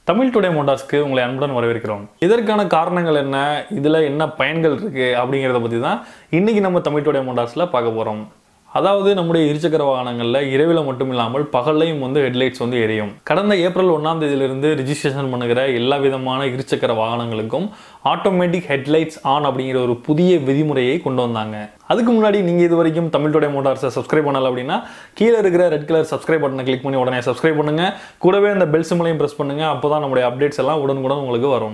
Tamil today மோட்டார்ஸ்க்கு உங்களை அன்புடன் வரவேற்கிறோம் இதற்கான காரணங்கள் என்ன இதில் என்ன பயன்கள் இருக்குது அப்படிங்கிறத பற்றி தான் இன்றைக்கி நம்ம தமிழ் டுடே மோட்டார்ஸில் பார்க்க போகிறோம் அதாவது நம்முடைய இருசக்கர வாகனங்களில் இரவில் மட்டும் இல்லாமல் பகல்லையும் வந்து ஹெட்லைட்ஸ் வந்து எரியும் கடந்த ஏப்ரல் ஒன்றாம் தேதியிலிருந்து ரிஜிஸ்ட்ரேஷன் பண்ணுகிற எல்லா விதமான இருசக்கர வாகனங்களுக்கும் ஆட்டோமேட்டிக் ஹெட்லைட்ஸ் ஆன் அப்படிங்கிற ஒரு புதிய விதிமுறையை கொண்டு வந்தாங்க அதுக்கு முன்னாடி நீங்கள் இது வரைக்கும் தமிழ் டுடே மோட்டார்ஸை சப்ஸ்கிரைப் பண்ணல அப்படின்னா கீழே இருக்கிற ரெட் கலர் சப்ஸ்கிரைப் பட்டனை கிளிக் பண்ணி உடனே சப்ஸ்கிரைப் பண்ணுங்க கூடவே அந்த பெல் சிம்லையும் ப்ரெஸ் பண்ணுங்க அப்போ தான் நம்முடைய அப்டேட்ஸ் எல்லாம் உடனுக்குடன் உங்களுக்கு வரும்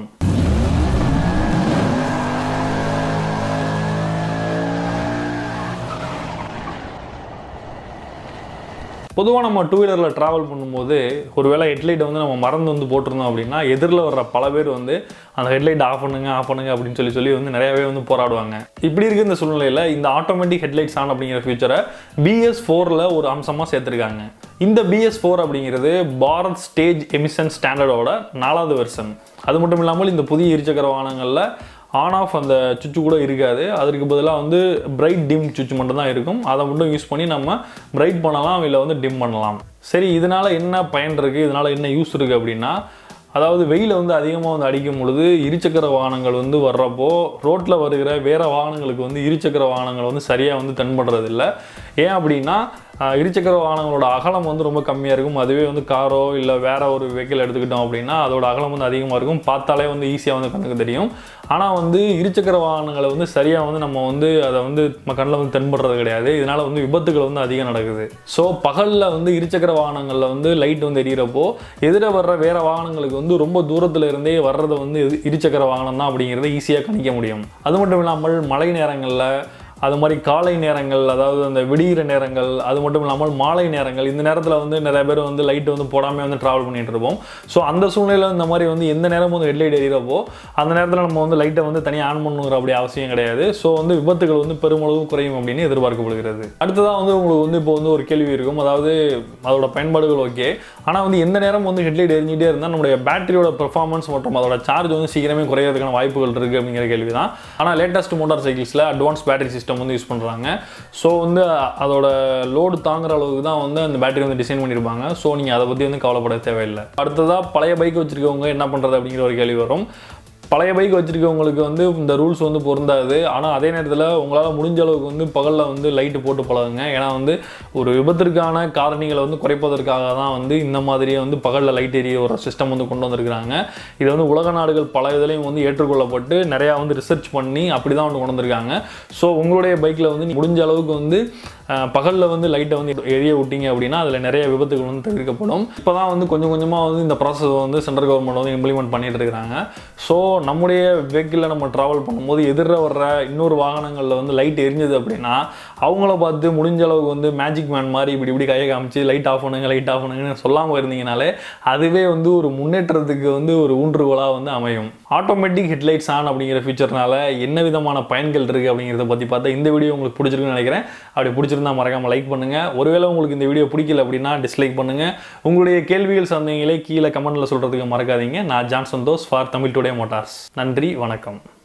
பொதுவாக நம்ம டூ வீலரில் ட்ராவல் பண்ணும்போது ஒருவேளை ஹெட்லைட் வந்து நம்ம மறந்து வந்து போட்டிருந்தோம் அப்படின்னா எதிரில் வர்ற பல பேர் வந்து அந்த ஹெட்லைட் ஆஃப் பண்ணுங்க ஆஃப் பண்ணுங்க அப்படின்னு சொல்லி சொல்லி வந்து நிறையவே வந்து போராடுவாங்க இப்படி இருக்க இந்த சூழ்நிலையில் இந்த ஆட்டோமேட்டிக் ஹெட்லைட்ஸ் ஆன் அப்படிங்கிற ஃபியூச்சரை பிஎஸ் ஃபோரில் ஒரு அம்சமாக சேர்த்துருக்காங்க இந்த பிஎஸ் ஃபோர் அப்படிங்கிறது பாரத் ஸ்டேஜ் எமிஷன் ஸ்டாண்டர்டோட நாலாவது வெர்ஷன் அது மட்டும் இல்லாமல் இந்த புதிய இருசக்கர வாகனங்களில் ஆன் ஆஃப் அந்த சுவிட்சு கூட இருக்காது அதற்கு பதிலாக வந்து பிரைட் டிம் சுவிட்ச் மட்டும் தான் இருக்கும் அதை மட்டும் யூஸ் பண்ணி நம்ம பிரைட் பண்ணலாம் இல்லை வந்து டிம் பண்ணலாம் சரி இதனால் என்ன பயன் இருக்குது இதனால் என்ன யூஸ் இருக்குது அப்படின்னா அதாவது வெயில் வந்து அதிகமாக வந்து அடிக்கும் பொழுது இருசக்கர வாகனங்கள் வந்து வர்றப்போ ரோட்டில் வருகிற வேறு வாகனங்களுக்கு வந்து இருசக்கர வாகனங்கள் வந்து சரியாக வந்து தென்படுறதில்ல ஏன் அப்படின்னா ஆஹ், இருசக்கர வாகனங்களோட அகலம் வந்து ரொம்ப கம்மியாக இருக்கும் அதுவே வந்து காரோ இல்லை வேற ஒரு வெஹிக்கிள் எடுத்துக்கிட்டோம் அப்படின்னா அதோட அகலம் வந்து அதிகமாக இருக்கும் பார்த்தாலே வந்து ஈஸியாக வந்து கண்ணுக்கு தெரியும் ஆனால் வந்து இருசக்கர வாகனங்களை வந்து சரியாக வந்து நம்ம வந்து அதை வந்து நம்ம கண்ணில் வந்து தென்படுறது கிடையாது இதனால் வந்து விபத்துகள் வந்து அதிகம் நடக்குது ஸோ பகலில் வந்து இருசக்கர வாகனங்களில் வந்து லைட் வந்து எரியறப்போ எதிர வர்ற வேற வாகனங்களுக்கு வந்து ரொம்ப தூரத்தில் இருந்தே வர்றதை வந்து இரு- இருசக்கர வாகனம் தான் அப்படிங்கிறத ஈஸியாக கணிக்க முடியும் அது மட்டும் இல்லாமல் மழை நேரங்களில் அது மாதிரி காலை நேரங்கள் அதாவது அந்த விடிகிற நேரங்கள் அது மட்டும் இல்லாமல் மாலை நேரங்கள் இந்த நேரத்தில் வந்து நிறைய பேர் வந்து லைட் வந்து போடாமல் வந்து ட்ராவல் பண்ணிட்டு இருப்போம் ஸோ அந்த சூழ்நிலையில் இந்த மாதிரி வந்து எந்த நேரமும் வந்து ஹெட்லைட் எரியறப்போ அந்த நேரத்தில் நம்ம வந்து லைட்டை வந்து தனியாக ஆன் பண்ணுங்கிற அப்படி அவசியம் கிடையாது ஸோ வந்து விபத்துகள் வந்து பெருமளவு குறையும் அப்படின்னு எதிர்பார்க்கப்படுகிறது அடுத்ததாக வந்து உங்களுக்கு வந்து இப்போ வந்து ஒரு கேள்வி இருக்கும் அதாவது அதோட பயன்பாடுகள் ஓகே ஆனால் வந்து எந்த நேரம் வந்து ஹெட்லைட் எரிஞ்சிட்டே இருந்தால் நம்மளுடைய பேட்டரியோட பெர்ஃபார்மன்ஸ் மற்றும் அதோட சார்ஜ் வந்து சீக்கிரமே குறையிறதுக்கான வாய்ப்புகள் இருக்குது அப்படிங்கிற கேள்வி தான் ஆனால் லேட்டஸ்ட் மோட்டார் சைக்கிள்ஸில் அட்வான்ஸ் பேட்டரி சிஸ்டம் வந்து யூஸ் பண்ணுறாங்க ஸோ வந்து அதோட லோடு தாங்குற அளவுக்கு தான் வந்து அந்த பேட்டரி வந்து டிசைன் பண்ணியிருப்பாங்க ஸோ நீங்கள் அதை பற்றி வந்து கவலைப்பட தேவையில்லை அடுத்ததாக பழைய பைக் வச்சிருக்கவங்க என்ன பண்ணுறது அப்படிங்கிற ஒரு கேள்வி வரும் பழைய பைக் வச்சிருக்கவங்களுக்கு வந்து இந்த ரூல்ஸ் வந்து பொருந்தாது ஆனால் அதே நேரத்தில் உங்களால் முடிஞ்ச அளவுக்கு வந்து பகலில் வந்து லைட்டு போட்டு பழகுங்க ஏன்னா வந்து ஒரு விபத்திற்கான காரணிகளை வந்து குறைப்பதற்காக தான் வந்து இந்த மாதிரியே வந்து பகலில் லைட் எரிய ஒரு சிஸ்டம் வந்து கொண்டு வந்திருக்கிறாங்க இது வந்து உலக நாடுகள் பல இதுலையும் வந்து ஏற்றுக்கொள்ளப்பட்டு நிறையா வந்து ரிசர்ச் பண்ணி அப்படி தான் வந்து கொண்டு வந்திருக்காங்க ஸோ உங்களுடைய பைக்கில் வந்து நீங்க முடிஞ்ச அளவுக்கு வந்து பகலில் வந்து லைட்டை வந்து எரிய விட்டீங்க அப்படின்னா அதில் நிறைய விபத்துகள் வந்து தவிர்க்கப்படும் இப்போ தான் வந்து கொஞ்சம் கொஞ்சமாக வந்து இந்த ப்ராசஸ் வந்து சென்ட்ரல் கவர்மெண்ட் வந்து இம்ப்ளிமெண்ட் பண்ணிட்டு இருக்கிறாங்க ஸோ நம்முடைய வெஹிக்கிளில் நம்ம ட்ராவல் பண்ணும்போது எதிர வர்ற இன்னொரு வாகனங்களில் வந்து லைட் எரிஞ்சது அப்படின்னா அவங்கள பார்த்து முடிஞ்ச அளவுக்கு வந்து மேஜிக் மேன் மாதிரி இப்படி இப்படி கையை காமிச்சு லைட் ஆஃப் பண்ணுங்க லைட் ஆஃப் பண்ணுங்கன்னு சொல்லாமல் இருந்தீங்கனாலே அதுவே வந்து ஒரு முன்னேற்றத்துக்கு வந்து ஒரு ஊன்றுகோலாக வந்து அமையும் ஆட்டோமேட்டிக் ஹெட்லைட்ஸ் ஆன் அப்படிங்கிற ஃபீச்சர்னால என்ன விதமான பயன்கள் இருக்குது அப்படிங்கிறத பற்றி பார்த்தா இந்த வீடியோ உங்களுக்கு பிடிச்சிருக்குன்னு நினைக்கிறேன் அப்படி பிடிச்சிருந்தா மறக்காமல் லைக் பண்ணுங்கள் ஒருவேளை உங்களுக்கு இந்த வீடியோ பிடிக்கல அப்படின்னா டிஸ்லைக் பண்ணுங்கள் உங்களுடைய கேள்விகள் சந்தேகங்களே கீழே கமெண்ட்டில் சொல்கிறதுக்கு மறக்காதீங்க நான் John Santhosh for Tamil today motors நன்றி வணக்கம்